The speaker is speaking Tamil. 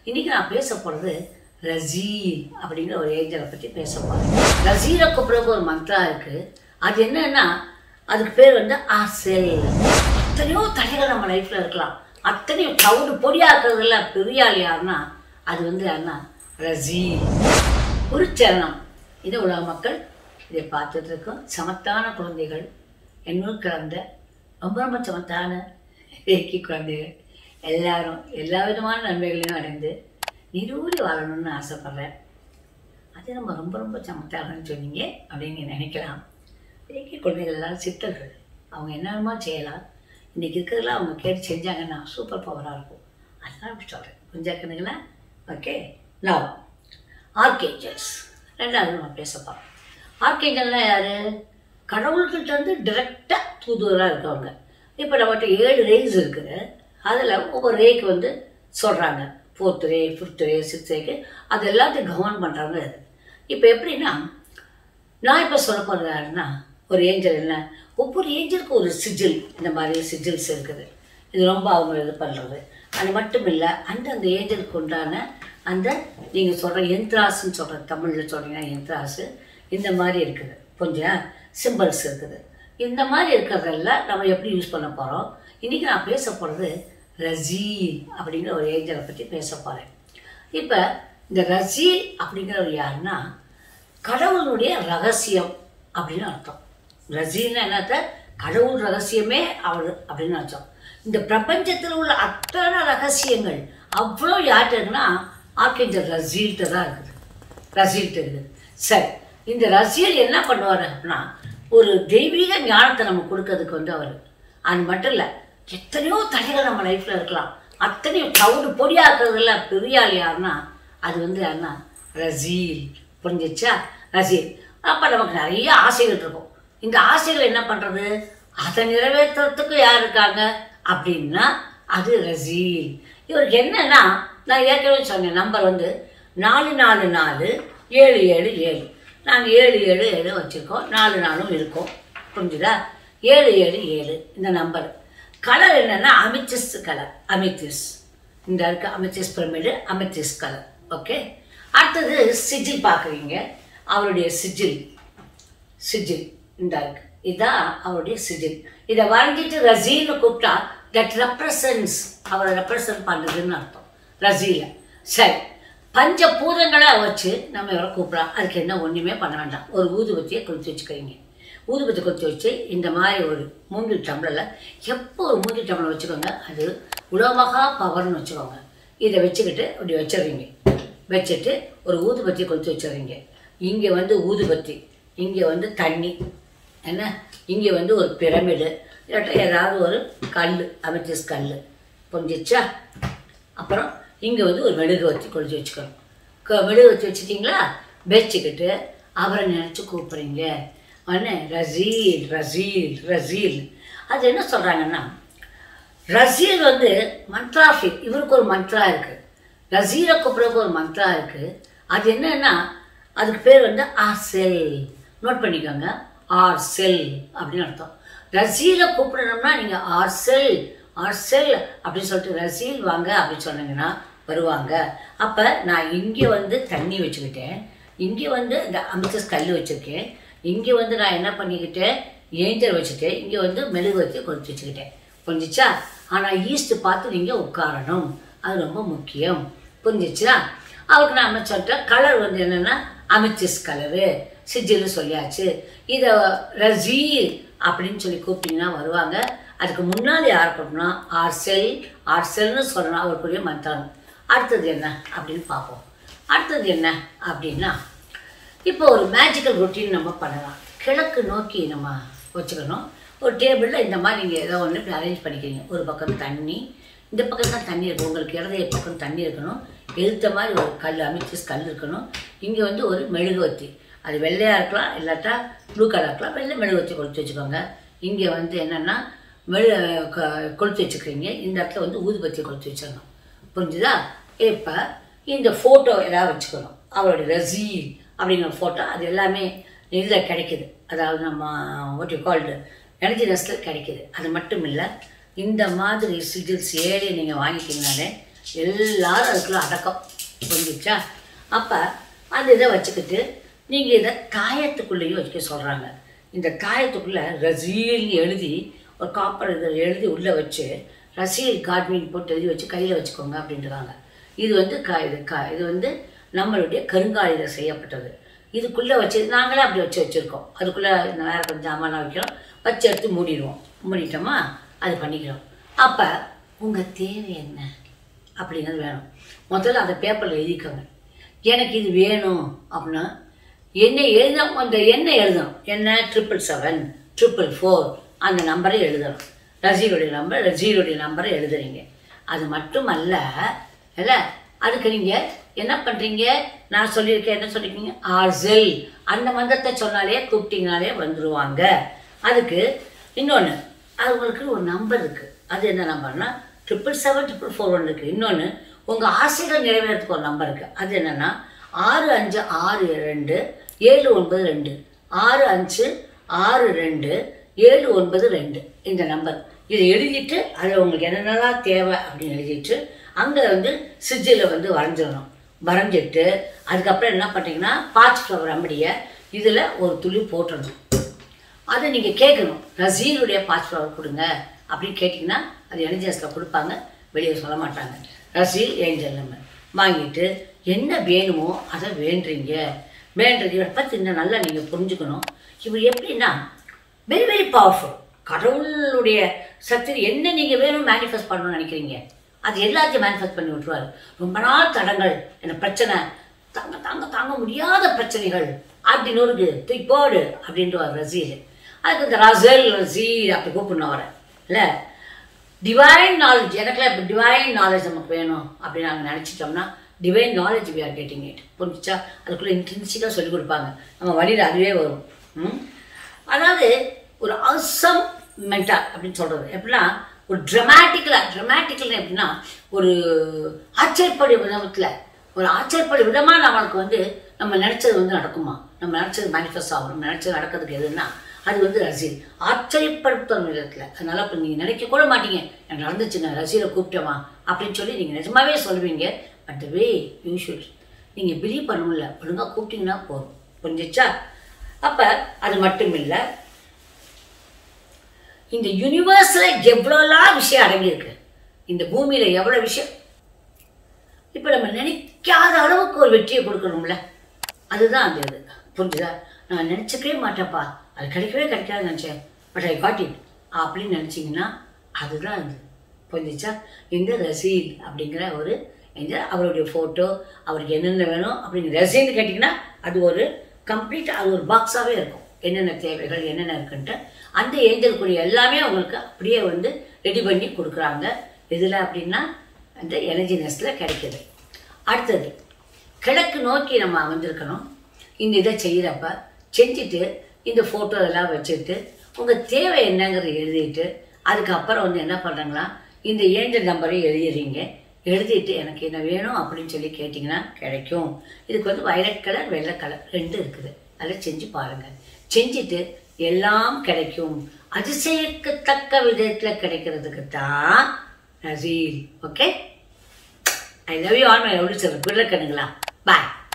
இன்னைக்கு நான் பேச போகிறது ரசீல் அப்படிங்கிற ஒரு ஏஞ்சலை பற்றி பேச போகிறேன் ரசீலை கூப்பிட்றதுக்கு ஒரு மந்த்ரா இருக்குது அது என்னன்னா அதுக்கு பேர் வந்து ஆசெல் எத்தனையோ தடைகள் நம்ம லைஃப்பில் இருக்கலாம் அத்தனையும் தவிடு பொடியாக்குறதுல பெரிய ஆள் யாருன்னா அது வந்து யாருன்னா ரசீல் குருச்சரணம் இது உலக மக்கள் இதை பார்த்துட்டு இருக்கோம் சமத்தான குழந்தைகள் என்னுள் கலந்த ரொம்ப ரொம்ப சமத்தான இயக்கி குழந்தைகள் எல்லாரும் எல்லா விதமான நன்மைகளையும் அடைந்து நிரூடி வாழணும்னு ஆசைப்பட்றேன் அது நம்ம ரொம்ப ரொம்ப சமத்தாகன்னு சொன்னீங்க அப்படின்னு நீங்க நினைக்கலாம் இயக்கி குழந்தைகள் எல்லாரும் சித்தர்கள் அவங்க என்னென்னமோ செய்யலாம் இன்றைக்கி இருக்கிறதெல்லாம் அவங்க கேட்டு செஞ்சாங்கன்னா சூப்பர் பவராக இருக்கும் அதெல்லாம் அப்படி சொல்கிறேன் கொஞ்சம் ஓகே லவ் ஆர்கேஞ்சல்ஸ் ரெண்டாவது நம்ம பேச போகிறோம் ஆர்கேஞ்சல்லாம் யார் கடவுள்கிட்ட இருந்து டிரெக்டாக தூதுவராக இருக்கவங்க இப்போ நம்மகிட்ட ஏழு ரேஸ் இருக்குது அதில் ஒவ்வொரு ரேக்கு வந்து சொல்கிறாங்க fourth ray fifth ray sixth ரேக்கு அது எல்லாத்தையும் கவர்ன் பண்ணுறவங்க அது இப்போ எப்படின்னா நான் இப்போ சொல்ல போகிறது யாருன்னா ஒரு ஏஞ்சல் என்ன ஒவ்வொரு ஏஞ்சலுக்கு ஒரு சிஜில் இந்த மாதிரி சிஜில்ஸ் இருக்குது இது ரொம்ப அவங்க இது பண்ணுறது அது மட்டும் இல்லை அந்தந்த ஏஞ்சலுக்கு உண்டான அந்த நீங்கள் சொல்கிற எந்த்ராஸ்ன்னு சொல்கிற தமிழில் சொல்கிறீங்கன்னா எந்த்ராஸு இந்த மாதிரி இருக்குது கொஞ்சம் சிம்பிள்ஸ் இருக்குது இந்த மாதிரி இருக்கிறதெல்லாம் நம்ம எப்படி யூஸ் பண்ண போகிறோம் இன்றைக்கி நான் பேச போகிறது ரசீல் அப்படிங்கிற ஒரு ஏஞ்சலை பற்றி பேச போகிறேன் இப்போ இந்த ரசீல் அப்படிங்கிறவர் யாருன்னா கடவுளுடைய ரகசியம் அப்படின்னு அர்த்தம் ரசீல்னா என்னத்த கடவுள் ரகசியமே அவள் அப்படின்னு அர்த்தம் இந்த பிரபஞ்சத்தில் உள்ள அத்தனை ரகசியங்கள் அவ்வளோ யார்கிட்ட இருக்குன்னா ஆர்கேஞ்சல் ரசீல்கிட்ட தான் இருக்குது ரசீல்கிட்ட இருக்குது சரி இந்த ரசீல் என்ன பண்ணுவார் அப்படின்னா ஒரு தெய்வீக ஞானத்தை நம்ம கொடுக்கறதுக்கு வந்து அவர் அது மட்டும் இல்லை எத்தனையோ தடைகள் நம்ம லைஃப்பில் இருக்கலாம் அத்தனையும் தவிடு பொடியாக்குறதுல பெரிய ஆள் யாருன்னா அது வந்து யாருன்னா ரசீல் புரிஞ்சிச்சா ரசீல் அப்போ நமக்கு நிறைய ஆசைகள் இருக்கும் இந்த ஆசைகள் என்ன பண்ணுறது அதை நிறைவேற்றுறதுக்கு யார் இருக்காங்க அப்படின்னா அது ரசீல் இவருக்கு என்னன்னா நான் ஏற்கனவே சொன்னேன் நம்பர் வந்து நாலு நாலு நாலு ஏழு ஏழு ஏழு நாங்கள் ஏழு ஏழு ஏழு வச்சுருக்கோம் நாலு நாளும் இருக்கும் புரிஞ்சுதா ஏழு ஏழு ஏழு இந்த நம்பர் கலர் என்னன்னா அமித்திஸ் கலர் அமித்திஸ் இந்த இருக்கு amethyst pyramid amethyst colour okay அடுத்தது சிஜில் பார்க்குறீங்க அவருடைய சிஜில் சிஜில் இந்த இருக்கு இதுதான் அவருடைய சிஜில் இதை வரைஞ்சிட்டு ரசீல்னு கூப்பிட்டா தட் ரெப்ரசன்ஸ் அவரை ரெப்ரசன்ட் பண்ணுறதுன்னு அர்த்தம் ரசீல சரி பஞ்ச பூதங்களை வச்சு நம்ம இவரை கூப்பிடலாம் அதுக்கு என்ன ஒன்றுமே பண்ண வேண்டாம் ஒரு ஊதுபத்தியை கொளுத்தி வச்சுக்கிறீங்க ஊதுபத்தி கொளுத்தி வச்சு இந்த மாதிரி ஒரு மூங்கில் டம்ளரில் எப்போ ஒரு மூங்கில் டம்ளர் வச்சுக்கோங்க அது உலகமகா பவர்னு வச்சுக்கோங்க இதை வச்சுக்கிட்டு அப்படி வச்சிடுறீங்க வச்சுட்டு ஒரு ஊதுபத்தியை கொளுத்தி வச்சிடுறீங்க இங்கே வந்து ஊதுபத்தி இங்கே வந்து தண்ணி என்ன இங்கே வந்து ஒரு பிரமிடு இல்லாட்டா ஏதாவது ஒரு கல் அமெத்திஸ் கல் புரிஞ்சிச்சா அப்புறம் இங்கே வந்து ஒரு மெழுகு வச்சு கொளுத்தி வச்சுக்கணும் க மெழுகு வச்சு வச்சுட்டிங்களா வச்சுக்கிட்டு அவரை நினச்சி கூப்பிட்றீங்க உடனே ரசீல் ரசீல் ரசீல் அது என்ன சொல்கிறாங்கன்னா ரசீல் வந்து மந்த்ராஃபி இவருக்கு ஒரு மந்த்ரா இருக்குது ரசீலை கூப்பிட்றதுக்கு ஒரு மந்த்ரா இருக்குது அது என்னன்னா அதுக்கு பேர் வந்து ஆசெல் நோட் பண்ணிக்கோங்க ஆர் செல் அப்படின்னு அர்த்தம் ரசீலை கூப்பிடணும்னா நீங்கள் ஆர் செல் ஆர் செல் அப்படின்னு சொல்லிட்டு ரசீல் வாங்க அப்படின்னு சொன்னீங்கன்னா வருவாங்க அப்போ நான் இங்கே வந்து தண்ணி வச்சுக்கிட்டேன் இங்கே வந்து இந்த அமிச்சஸ் கல் வச்சுருக்கேன் இங்கே வந்து நான் என்ன பண்ணிக்கிட்டேன் ஏஞ்சல் வச்சுட்டேன் இங்கே வந்து மெழுகு வச்சு கொதிச்சு வச்சுக்கிட்டேன் புரிஞ்சிச்சா ஆனால் ஈஸ்ட் பார்த்து நீங்கள் உட்காரணும் அது ரொம்ப முக்கியம் புரிஞ்சிச்சா அவருக்கு நான் அமைச்சு சொல்லிட்டேன் கலர் வந்து என்னென்னா அமிச்சிஸ் கலரு சிஜில்னு சொல்லியாச்சு இதை ரசீல் அப்படின்னு சொல்லி கூப்பிட்டீங்கன்னா வருவாங்க அதுக்கு முன்னாடி யார் பண்ணணும்னா ஆர்செல் ஆர்செல்னு சொல்லணும் அவருக்குரிய மந்திரம் அடுத்தது என்ன அப்படின்னு பார்ப்போம் அடுத்தது என்ன அப்படின்னா இப்போ ஒரு மேஜிக்கல் ரொட்டீன் நம்ம பண்ணலாம் கிழக்கு நோக்கி நம்ம வச்சுக்கணும் ஒரு டேபிளில் இந்த மாதிரி நீங்கள் ஏதோ ஒன்று இப்படி அரேஞ்ச் பண்ணிக்கிறீங்க ஒரு பக்கம் தண்ணி இந்த பக்கம் தான் தண்ணி இருக்கும் உங்களுக்கு இடதைய பக்கம் தண்ணி இருக்கணும் எழுத்த மாதிரி ஒரு கல் அமிச்சிஸ் கல் இருக்கணும் இங்கே வந்து ஒரு மெழுகுவத்தி அது வெள்ளையாக இருக்கலாம் இல்லாட்டா ப்ளூ கலர் இருக்கலாம் வெள்ளை மெழுகுவத்தி கொளுத்தி வச்சுக்கோங்க இங்கே வந்து என்னென்னா மெழு க- கொளுத்தி வச்சுக்கிறீங்க இந்த இடத்துல வந்து ஊதுபத்தி கொளுத்தி வச்சிடணும் புரிஞ்சுதா இப்போ இந்த ஃபோட்டோ ஏதாவது வச்சுக்கணும் அவருடைய ரசீல் அப்படிங்கிற ஃபோட்டோ அது எல்லாமே இதில் கிடைக்குது அதாவது நம்ம வாட் யூ கால்டு எனர்ஜினஸில் கிடைக்குது அது மட்டும் இல்லை இந்த மாதிரி சிஜில்ஸ் ஏழை நீங்கள் வாங்கிட்டீங்கனாலே எல்லாரும் அதுக்குள்ள அடக்கம் புரிஞ்சிச்சா அப்போ அந்த இதை வச்சுக்கிட்டு நீங்கள் இதை காயத்துக்குள்ளேயும் வைக்க சொல்கிறாங்க இந்த காயத்துக்குள்ளே ரசீல்னு எழுதி ஒரு காப்பர் இதை எழுதி உள்ளே வச்சு ரசீல் காட்மின் போட்டு எழுதி வச்சு கையில் வச்சுக்கோங்க அப்படின்றாங்க இது வந்து கா இது கா இது வந்து நம்மளுடைய கருங்காலியில் செய்யப்பட்டது இதுக்குள்ளே வச்சு நாங்களே அப்படி வச்சு வச்சுருக்கோம் அதுக்குள்ளே வேறு கொஞ்சம் ஜாமான் வைக்கிறோம் வச்சு எடுத்து மூடிடுவோம் மூடிட்டோமா அது பண்ணிக்கிறோம் அப்போ உங்கள் தேவை என்ன அப்படிங்கிறது வேணும் முதல்ல அந்த பேப்பரில் எழுதிக்கோங்க எனக்கு இது வேணும் அப்படின்னா என்ன எழுதணும் அந்த என்ன எழுதணும் என்ன ட்ரிபிள் செவன் ட்ரிபிள் ஃபோர் அந்த நம்பரை எழுதணும் ரசீலுடைய நம்பர் ரசீலுடைய நம்பரை எழுதுறீங்க அது மட்டும் அல்ல இல்லை அதுக்கு நீங்கள் என்ன பண்ணுறீங்க நான் சொல்லியிருக்கேன் என்ன சொல்லியிருக்கீங்க ஆர்செல் அந்த மந்திரத்தை சொன்னாலே கூப்பிட்டீங்கனாலே வந்துடுவாங்க அதுக்கு இன்னொன்று அது உங்களுக்கு ஒரு நம்பர் இருக்குது அது என்ன நம்பர்னா ட்ரிபிள் செவன் ட்ரிபிள் ஃபோர் ஒன்று இருக்குது இன்னொன்று உங்கள் ஆசைகள் நிறைவேறதுக்கு ஒரு நம்பர் இருக்குது அது என்னென்னா ஆறு அஞ்சு ஆறு ரெண்டு ஏழு ஒன்பது ரெண்டு ஆறு அஞ்சு ஆறு ரெண்டு ஏழு ஒன்பது ரெண்டு இந்த நம்பர் இதை எழுதிட்டு அதில் உங்களுக்கு என்னென்னலாம் தேவை அப்படின்னு எழுதிட்டு அங்கே வந்து சிஜியில் வந்து வரைஞ்சிடணும் வரைஞ்சிட்டு அதுக்கப்புறம் என்ன பண்ணுறீங்கன்னா பாச் ஃப்ளவர் அம்படியை இதில் ஒரு துளி போட்டுடணும் அதை நீங்கள் கேட்கணும் ரசீலுடைய பாச் ஃப்ளவர் கொடுங்க அப்படின்னு கேட்டிங்கன்னா அது எனர்ஜியஸில் கொடுப்பாங்க வெளியே சொல்ல மாட்டாங்க ரசீல் ஏஞ்சல் நம்பர் வாங்கிட்டு என்ன வேணுமோ அதை வேண்டுறீங்க வேண்டுறீங்க பற்றி இன்னும் நல்லா நீங்கள் புரிஞ்சுக்கணும் இப்போ எப்படின்னா வெரி வெரி பவர்ஃபுல் கடவுளுடைய சக்தி என்ன நீங்கள் வேணும் மேனிஃபெஸ்ட் பண்ணணும்னு நினைக்கிறீங்க அது எல்லாத்தையும் மேனிஃபெஸ்ட் பண்ணி விட்டுருவாரு ரொம்ப நாள் தடங்கள் என்ன பிரச்சனை தாங்க தாங்க தாங்க முடியாத பிரச்சனைகள் அப்படின்னு இருக்கு தூக்கி போடு அப்படின்ட்டு ரசீல் அதுக்கு இந்த ரசல் ரசீல் அப்படி கூப்பிடணும் அவரை இல்லை டிவைன் நாலேஜ் எனக்குலாம் இப்போ டிவைன் நாலேஜ் நமக்கு வேணும் அப்படின்னு நாங்கள் நினச்சிட்டோம்னா divine knowledge we are getting it புரிஞ்சுச்சா அதுக்குள்ளே இன்டென்சிவாக சொல்லிக் கொடுப்பாங்க நம்ம வழியில் அதுவே வரும் ம்? அதாவது ஒரு அவசம் மென்டா அப்படின்னு சொல்கிறது எப்படின்னா ஒரு ட்ரமாட்டிக்கலாக ட்ரமாட்டிக்கல் எப்படின்னா ஒரு ஆச்சரியப்படி விதத்தில் ஒரு ஆச்சரியப்படி விதமாக நம்மளுக்கு வந்து நம்ம நினச்சது வந்து நடக்குமா நம்ம நினச்சது மேனிஃபெஸ்ட் ஆகும் நம்ம நினச்சது நடக்கிறதுக்கு எதுன்னா அது வந்து ரசீல் ஆச்சரியப்படுத்தும் விதத்தில் அதனால் இப்போ நீங்கள் நினைக்க கூட மாட்டீங்க எனக்கு நடந்துச்சுங்க ரசீலை கூப்பிட்டோமா அப்படின்னு சொல்லி நீங்கள் நிஜமாவே சொல்லுவீங்க பட் வே யூ ஷுட் நீங்கள் பிலீவ் பண்ண முடியல ஒழுங்காக கூப்பிட்டீங்கன்னா போதும் புரிஞ்சிச்சா அப்போ அது மட்டும் இல்லை இந்த யூனிவர்ஸில் எவ்வளோலாம் விஷயம் அடங்கியிருக்கு இந்த பூமியில் எவ்வளோ விஷயம் இப்போ நம்ம நினைக்காத அளவுக்கு ஒரு வெற்றியை கொடுக்கணும்ல அதுதான் அந்த இது புரிஞ்சுதா நான் நினச்சிக்கவே மாட்டேன்ப்பா அது கிடைக்கவே கிடைக்காதுன்னு நினச்சேன் பட் ஐ காட் இட் அப்படின்னு நினச்சிங்கன்னா அதுதான் அது புரிஞ்சுச்சா இந்த ரசீல் அப்படிங்கிற ஒரு இந்த அவருடைய ஃபோட்டோ அவருக்கு என்னென்ன வேணும் அப்படிங்கிற ரசீல்னு கேட்டிங்கன்னா அது ஒரு கம்ப்ளீட் அது ஒரு பாக்ஸாகவே இருக்கும் என்னென்ன தேவைகள் என்னென்ன இருக்குன்ட்டு அந்த ஏஞ்சல் கூடிய எல்லாமே அவங்களுக்கு அப்படியே வந்து ரெடி பண்ணி கொடுக்குறாங்க இதில் அப்படின்னா அந்த எனர்ஜினஸில் கிடைக்கிது அடுத்தது கிழக்கு நோக்கி நம்ம அமைஞ்சிருக்கணும் இந்த இதை செய்கிறப்ப செஞ்சுட்டு இந்த ஃபோட்டோ எல்லாம் வச்சுட்டு உங்கள் தேவை என்னங்கிறத எழுதிட்டு அதுக்கப்புறம் வந்து என்ன பண்ணுறாங்களா இந்த ஏஞ்சல் நம்பரை எழுதிடுறீங்க எழுதிட்டு எனக்கு என்ன வேணும் அப்படின்னு சொல்லி கேட்டிங்கன்னா கிடைக்கும் இதுக்கு வந்து வயலட் கலர் வெள்ளை கலர் ரெண்டு இருக்குது அதை செஞ்சு பாருங்கள் செஞ்சுட்டு எல்லாம் கிடைக்கும் அதிசயிக்கத்தக்க விதத்தில் கிடைக்கிறதுக்கு தான் நசீல் okay I love you all my எப்படி சொல்கிறேன் குட் லக் கண்ணுங்களா பாய்